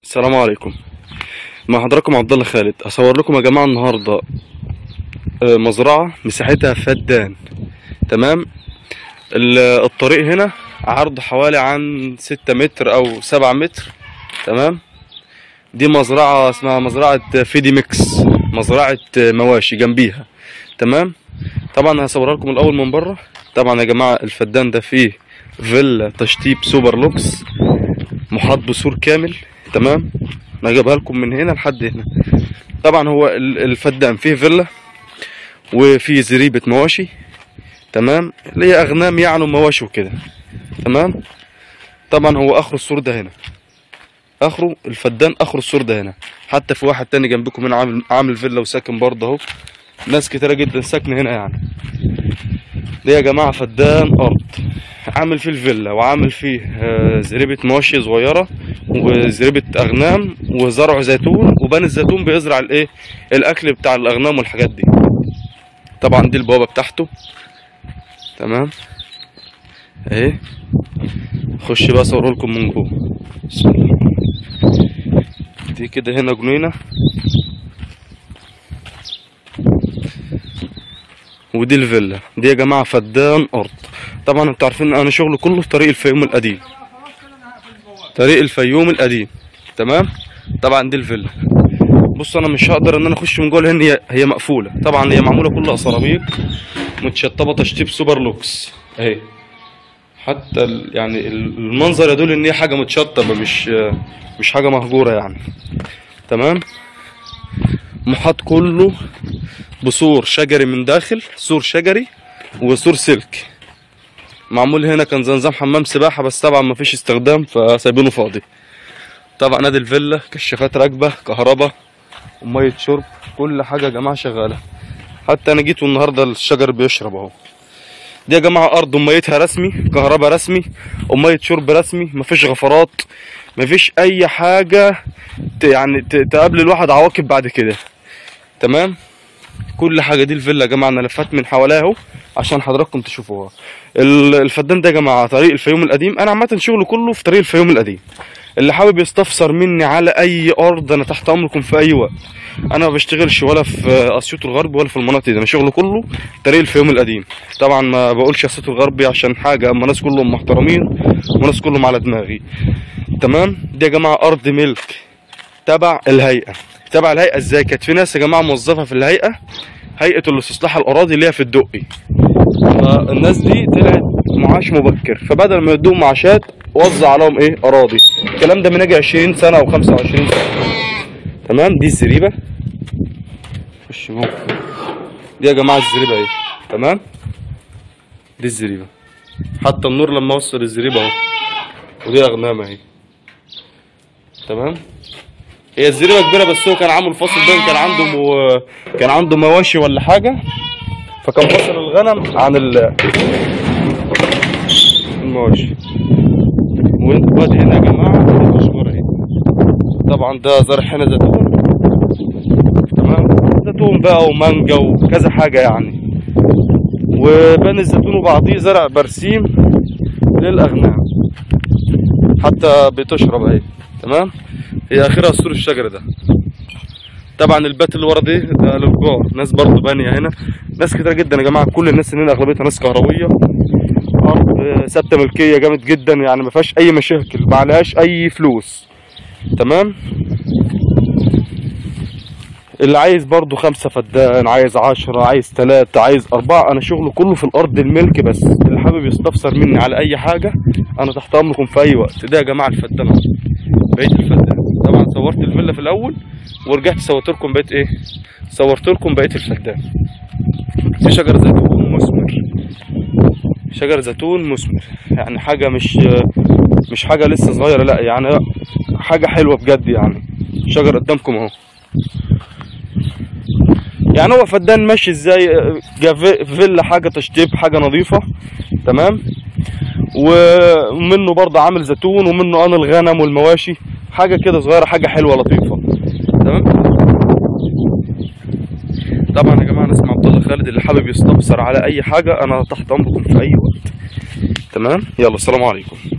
السلام عليكم مع حضراتكم عبد الله خالد اصور لكم يا جماعه النهارده آه، مزرعه مساحتها فدان تمام ال- الطريق هنا عرض حوالي عن ستة متر او سبعة متر تمام دي مزرعه اسمها مزرعه فيدي ميكس مزرعه آه، مواشي جنبيها تمام طبعا هصورها لكم الاول من بره طبعا يا جماعه الفدان ده فيه فيلا تشطيب سوبر لوكس محاط بسور كامل تمام انا جايبها لكم من هنا لحد هنا طبعا هو ال- الفدان فيه فيلا وفيه زريبة مواشي تمام اللي هي اغنام يعني مواشي وكده تمام طبعا هو اخر السور ده هنا اخره الفدان اخر السور ده هنا حتى في واحد تاني جنبكم هنا عامل عامل فيلا وساكن برضه اهو ناس كتيرة جدا ساكنة هنا يعني ده يا جماعة فدان أرض عامل فيه الفيلا وعامل فيه آه، زريبة مواشي صغيرة وزريبة أغنام وزرع زيتون وبان الزيتون بيزرع الإيه الأكل بتاع الأغنام والحاجات دي طبعا دي البوابة بتاعته تمام اهي خش بقى اصوره لكم من جوه بسم الله دي كده هنا جنينة ودي الفيلا دي يا جماعة فدان أرض طبعا انتوا عارفين انا شغلي كله في طريق الفيوم القديم طريق الفيوم القديم تمام طبعا دي الفيلا بص انا مش هقدر ان انا اخش من جوه لان هي هي مقفوله طبعا هي معموله كلها سيراميك متشطبه تشطيب سوبر لوكس اهي حتى ال- يعني ال- المنظر يدل ان هي حاجه متشطبه مش مش حاجه مهجوره يعني تمام محاط كله بسور شجري من داخل سور شجري وسور سلك معمول هنا كان زي نظام حمام سباحة بس طبعا مفيش استخدام فسايبينه فاضي طبعا نادي الفيلا كشافات راكبة كهرباء ومية شرب كل حاجة يا جماعة شغالة حتى انا جيت والنهاردة الشجر بيشرب اهو دي يا جماعة أرض وميتها رسمي كهرباء رسمي ومية شرب رسمي مفيش غفرات مفيش أي حاجة ت- يعني ت- تقابل الواحد عواقب بعد كده تمام كل حاجه دي الفيلا يا جماعه انا لفت من حواليها اهو عشان حضراتكم تشوفوها ال- الفدان ده يا جماعه طريق الفيوم القديم انا عامه شغلي كله في طريق الفيوم القديم اللي حابب يستفسر مني على اي ارض انا تحت امركم في اي وقت انا ما بشتغلش ولا في اسيوط الغرب ولا في المناطق دي انا شغلي كله طريق الفيوم القديم طبعا ما بقولش اسيوط الغربي عشان حاجه اما ناس كلهم محترمين وناس كلهم على دماغي تمام دي يا جماعه ارض ملك تبع الهيئه تبع الهيئه ازاي كانت في ناس يا جماعه موظفه في الهيئه هيئه الاستصلاح الاراضي اللي هي في الدقي فالناس دي طلعت معاش مبكر فبدل ما يدوهم معاشات وزع عليهم ايه اراضي الكلام ده من يجي 20 سنه او 25 سنه تمام دي الزريبه خش جوه دي يا جماعه الزريبه اهي تمام دي الزريبه حتى النور لما وصل الزريبه اهو ودي اغنام اهي تمام هي الزريبه كبيره بس هو كان عامل فاصل بين كان عنده مو... كان عنده مواشي ولا حاجه فكان فاصل الغنم عن ال... المواشي وادي هنا يا جماعه الاشجار اهي طبعا ده زرع هنا زيتون تمام زيتون بقى ومانجا وكذا حاجه يعني وبين الزيتون وبعضيه زرع برسيم للاغنام حتى بتشرب اهي تمام هي اخرها سور الشجر ده طبعا البيت اللي ورا دي ده للجار ناس برضه بانيه هنا ناس كتير جدا يا جماعه كل الناس اللي هنا اغلبيتها ناس كهرويه ارض آه، ثابته ملكيه جامد جدا يعني ما فيهاش اي مشاكل ما عليهاش اي فلوس تمام اللي عايز برضه خمسة فدان عايز عشرة عايز تلاتة عايز أربعة أنا شغله كله في الأرض الملك بس اللي حابب يستفسر مني على أي حاجة أنا تحت أمركم في أي وقت ده يا جماعة الفدان أهو. بقيت الفدان طبعا صورت الفيلا في الاول ورجعت صورت لكم بقيت ايه صورت لكم بقيه الفدان في شجر زيتون مثمر شجر زيتون مثمر يعني حاجه مش مش حاجه لسه صغيره لا يعني حاجه حلوه بجد يعني شجر قدامكم اهو يعني هو فدان ماشي ازاي جا في- فيلا حاجه تشطيب حاجه نظيفه تمام ومنه برضه عامل زيتون ومنه انا الغنم والمواشي حاجه كده صغيره حاجه حلوه لطيفه تمام طبعا يا جماعه انا اسمي عبد الله خالد اللي حابب يستفسر على اي حاجه انا تحت امركم في اي وقت تمام يلا السلام عليكم